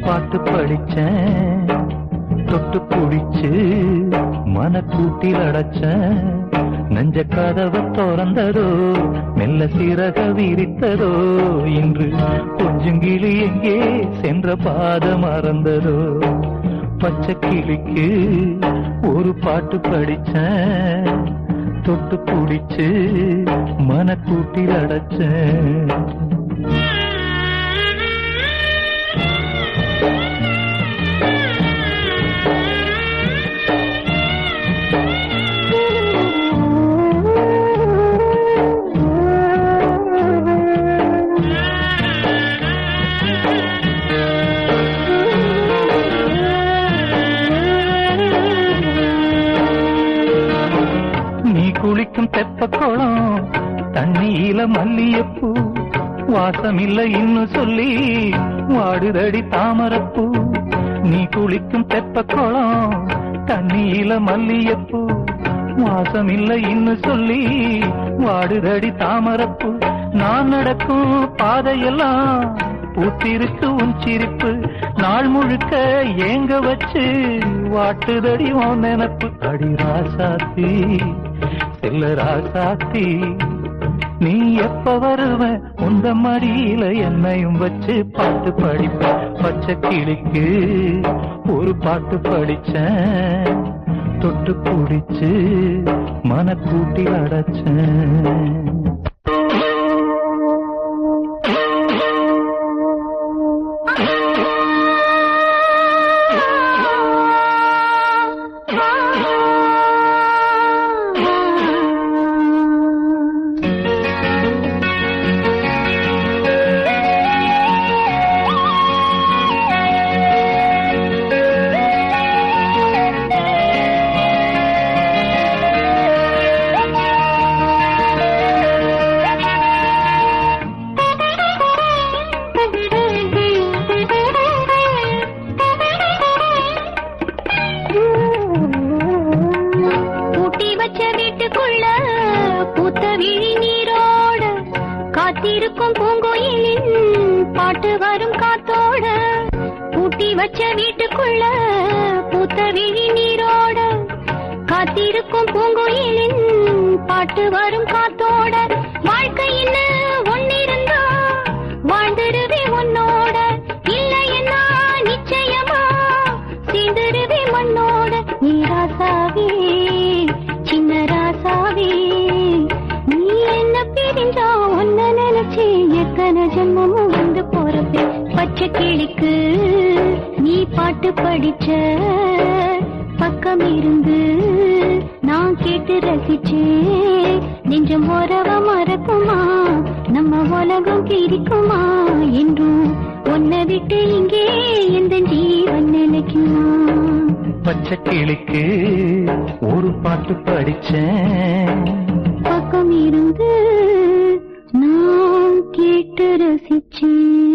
பாட்டு படிச்சேன் தொட்டு பிடிச்சு மனக்கூட்டில் அடைச்சேன் நெஞ்ச கதவை திறந்ததோ மெல்ல சிறக விரித்ததோ இன்று கொஞ்சம் கிளி எங்கே சென்ற பாத மறந்ததோ பச்சை கிளிக்கு ஒரு பாட்டு படிச்சேன் தொட்டு பிடிச்சு மனக்கூட்டில் அடைச்சேன் நீ குளிக்கும் தெப்ப குளம் தண்ணியில மல்லியப்பூ வாசம் இல்ல இன்னும் சொல்லி வாடுதடி தாமரப்பூ நீ குளிக்கும் தெப்ப குளம் தண்ணியில மல்லியப்பூ வாசம் இல்ல இன்னும் சொல்லி வாடுதடி தாமரப்பூ நான் நடக்கும் பாதையெல்லாம் பூத்திருக்கு உன் சிரிப்பு நாள் முழுக்க ஏங்க வச்சு வாட்டுதடி உன் நினப்பு அடி ராசாத்தி செல்ல ராசாத்தி நீ எப்ப வருவ உந்த மடியில என்னையும் வச்சு பாட்டு படிப்ப பச்சை கிளிக்கு ஒரு பாட்டு படிச்சேன் தொட்டு பிடிச்சு மனக்கூட்டி அடைச்சேன் பூட்டி வச்ச வீட்டுக்குள்ள பூத்த விழி நீரோட காத்திருக்கும் பூங்கோயிலின் பாட்டு வரும் காத்தோட பூட்டி வச்ச வீட்டுக்குள்ள பூத்த விழி நீரோட காத்திருக்கும் பூங்கோயிலின் பாட்டு வரும் காத்தோட வாழ்க்கையில் ஒன்னிருந்தா வாழ்ந்திருவே உன்னோட இல்லைன்னா நிச்சயமா சேர்ந்திருவே மண்ணோட நீ ராசாவே சின்ன ராசாவே நீ என்ன பிரிஞ்சா உன்ன நினைச்சு எத்தனை ஜென்மமும் வந்து போறப்பே பச்சை கிளிக்கு நீ பாட்டு படிச்ச பக்கம் இருந்து நான் கேட்டு ரசிச்சேன் நெஞ்சம் உறவ மறக்குமா நம்ம உலகம் கிரிக்குமா என்றும் உன்னை விட்டு இங்கே எந்த ஜீவன் நினைக்குமா பச்சை கிளிக்கு ஒரு பாட்டு படிச்சேன் பக்கம் இருந்து நான் கேட்டு ரசிச்சேன்